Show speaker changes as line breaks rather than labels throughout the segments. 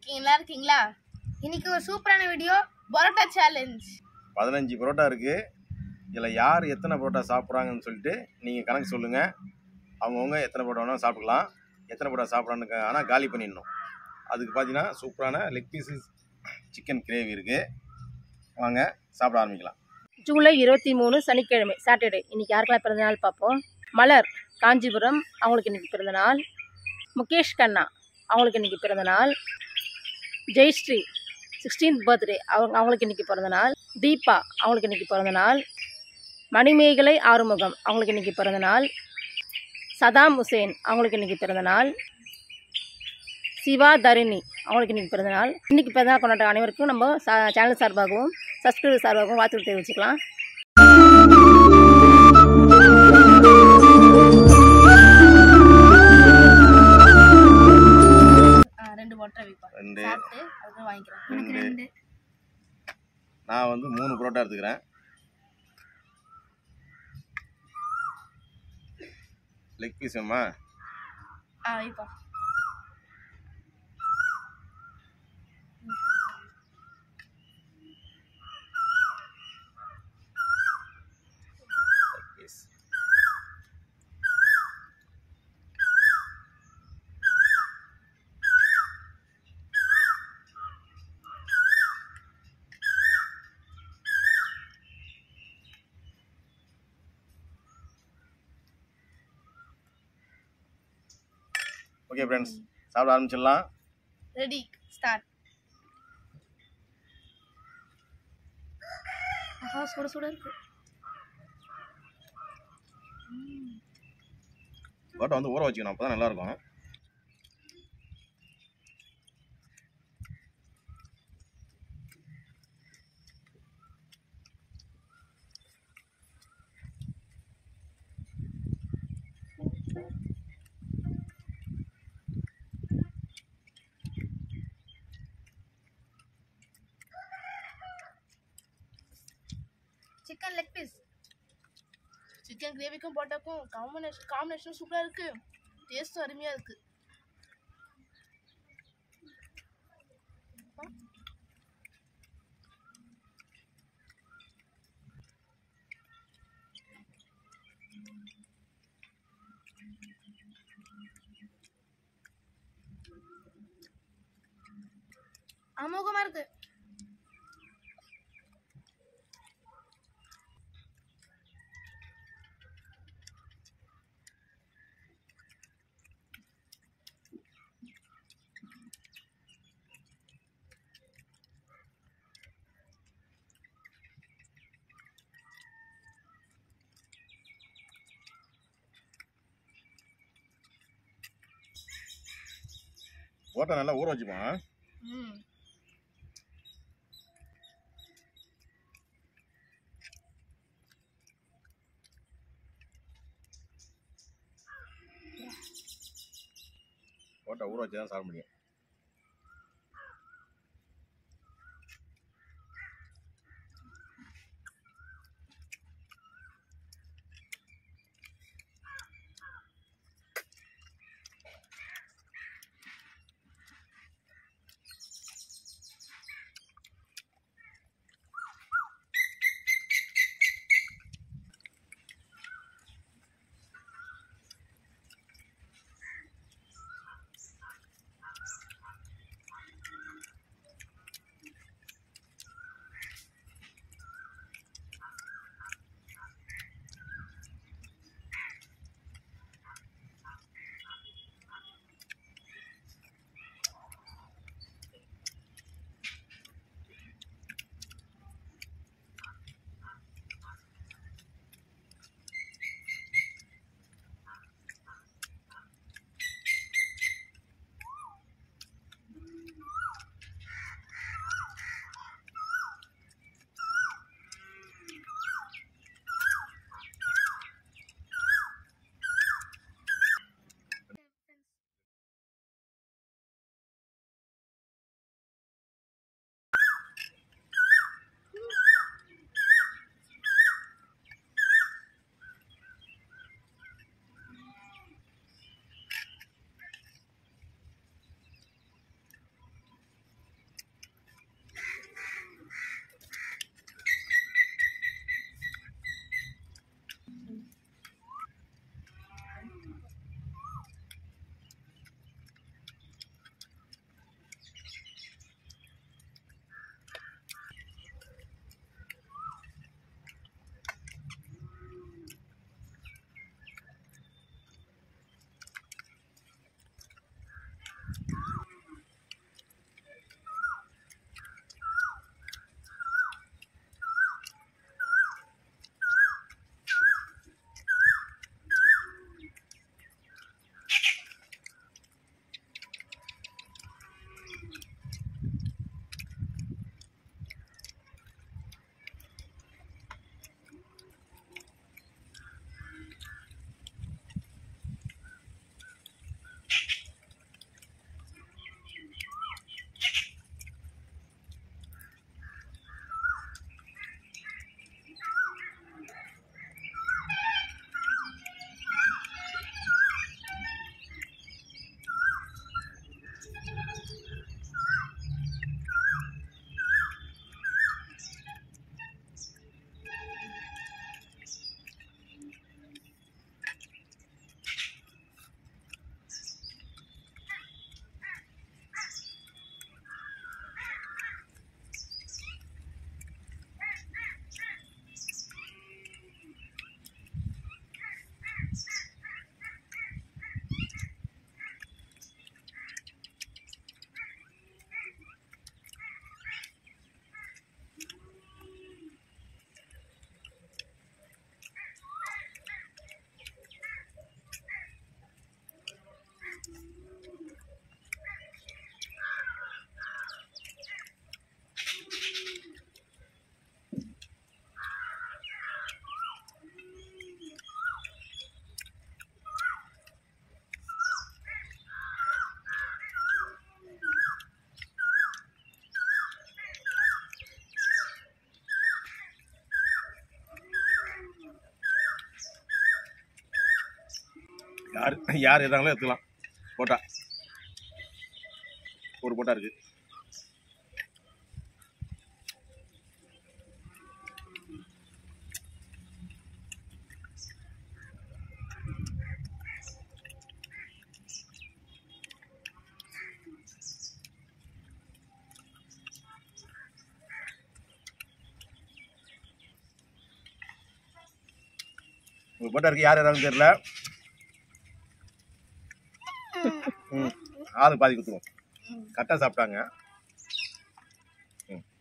இருக்கீங்க நல்லா இருக்கீங்களா இன்னைக்கு ஒரு சூப்பரான வீடியோ பரோட்டா சேலஞ்ச்
பதினஞ்சு பரோட்டா இருக்குது இதில் யார் எத்தனை பரோட்டா சாப்பிட்றாங்கன்னு சொல்லிட்டு நீங்கள் கணக்கு சொல்லுங்கள் அவங்கவுங்க எத்தனை பரோட்டா வேணாலும் சாப்பிடலாம் எத்தனை பரோட்டா சாப்பிட்றான்னு ஆனால் காலி பண்ணிடணும் அதுக்கு பார்த்தீங்கன்னா சூப்பரான லெக் பீஸஸ் சிக்கன் கிரேவி இருக்குது வாங்க சாப்பிட ஆரம்பிக்கலாம்
ஜூலை இருபத்தி மூணு சனிக்கிழமை சாட்டர்டே இன்னைக்கு யாருக்கெல்லாம் பிறந்தநாள் பார்ப்போம் மலர் காஞ்சிபுரம் அவங்களுக்கு இன்னைக்கு பிறந்தநாள் முகேஷ் கண்ணா அவங்களுக்கு இன்னைக்கு பிறந்தநாள் ஜெயஸ்ரீ சிக்ஸ்டீன்த் பர்த்டே அவங்க அவங்களுக்கு இன்னைக்கு பிறந்தநாள் தீபா அவங்களுக்கு இன்னைக்கு பிறந்தநாள் மணிமேகலை ஆறுமுகம் அவங்களுக்கு இன்னைக்கு பிறந்தநாள் சதாம் ஹுசேன் அவங்களுக்கு இன்னைக்கு பிறந்தநாள் சிவா தரிணி அவங்களுக்கு இன்னைக்கு பிறந்தநாள் இன்னைக்கு பிறந்தநாள் கொண்டாட்ட அனைவருக்கும் நம்ம சா- சேனல் சார்பாகவும் சப்ஸ்கிரைபர் சார்பாகவும் வாழ்த்து தெரிவிச்சுக்கலாம்
ரெண்டு பரோட்டா வைப்பா
ரெண்டு
சாப்பிட்டு அதுக்கு வாங்கிக்கிறேன்
ரெண்டு.
ரெண்டு
நான் வந்து மூணு பரோட்டா எடுத்துக்கிறேன் லெக் பீஸ் வேணுமா
ஆ வைப்பா
லெக் பீஸ் ஓகே ஃப்ரெண்ட்ஸ் சாப்பிட ஆரம்பிச்சிடலாம்
ரெடி ஸ்டார்ட் ஆஹா சுட சுட இருக்கு
பரோட்டா வந்து ஊற வச்சுக்கணும் அப்போ தான் நல்லாயிருக்கும்
சிக்கன் லெக் பீஸ் சிக்கன் கிரேவிக்கும் போட்டாக்கும் காம்பினேஷன் காம்பினேஷன் சூப்பராக இருக்கு டேஸ்ட்டும் அருமையாக இருக்கு அமோகமாக இருக்கு
பரோட்டா நல்லா ஊற வச்சுப்போம்
ம்
பரோட்டா ஊற வச்சு தான் சாப்பிட முடியும் யார் யார் எதாங்களோ எடுத்துக்கலாம் போட்டா ஒரு போட்டா இருக்கு ஒரு போட்டா இருக்கு யார் எதாவது தெரியல ம் ஆளு பாதி குத்துவோம் கரெக்டாக சாப்பிட்டாங்க ம்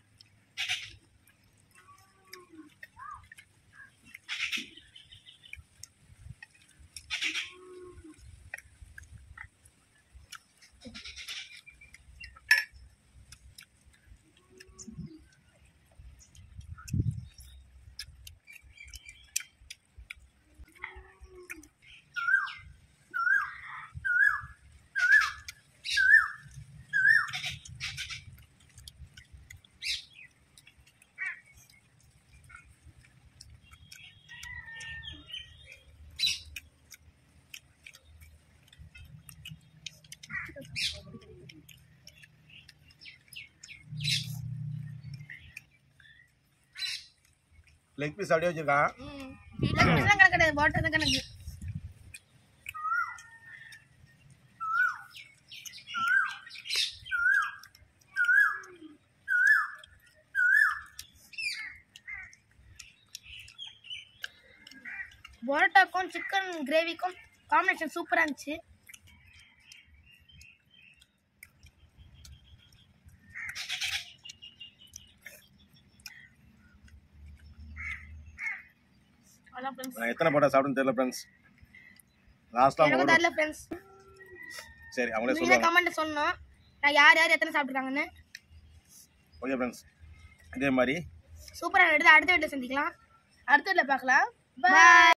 லெக் பீஸ் அப்படியே வச்சிருக்கான்
ம் வீட்டில் கணக்கு கிடையாது வாட்டர் தான் கணக்கு பரோட்டாக்கும் சிக்கன் கிரேவிக்கும் காம்பினேஷன் சூப்பராக இருந்துச்சு அதான் ஃப்ரெண்ட்ஸ்
நான் எத்தனை போட்டா சாப்பிடுன்னு தெரியல ஃப்ரெண்ட்ஸ் லாஸ்ட்டாக
எனக்கு
அவங்க
தெரியல ஃப்ரெண்ட்ஸ்
சரி அவங்களே
நீங்களே
சொல்லுவாங்க
கமெண்ட் சொல்லணும் நான் யார் யார் எத்தனை சாப்பிட்ருக்காங்கன்னு
ஓகே ஃப்ரெண்ட்ஸ் இதே மாதிரி
சூப்பராக எடுத்து அடுத்த வீட்டில் சந்திக்கலாம் அடுத்த வீட்டில் பார்க்கலாம் பாய்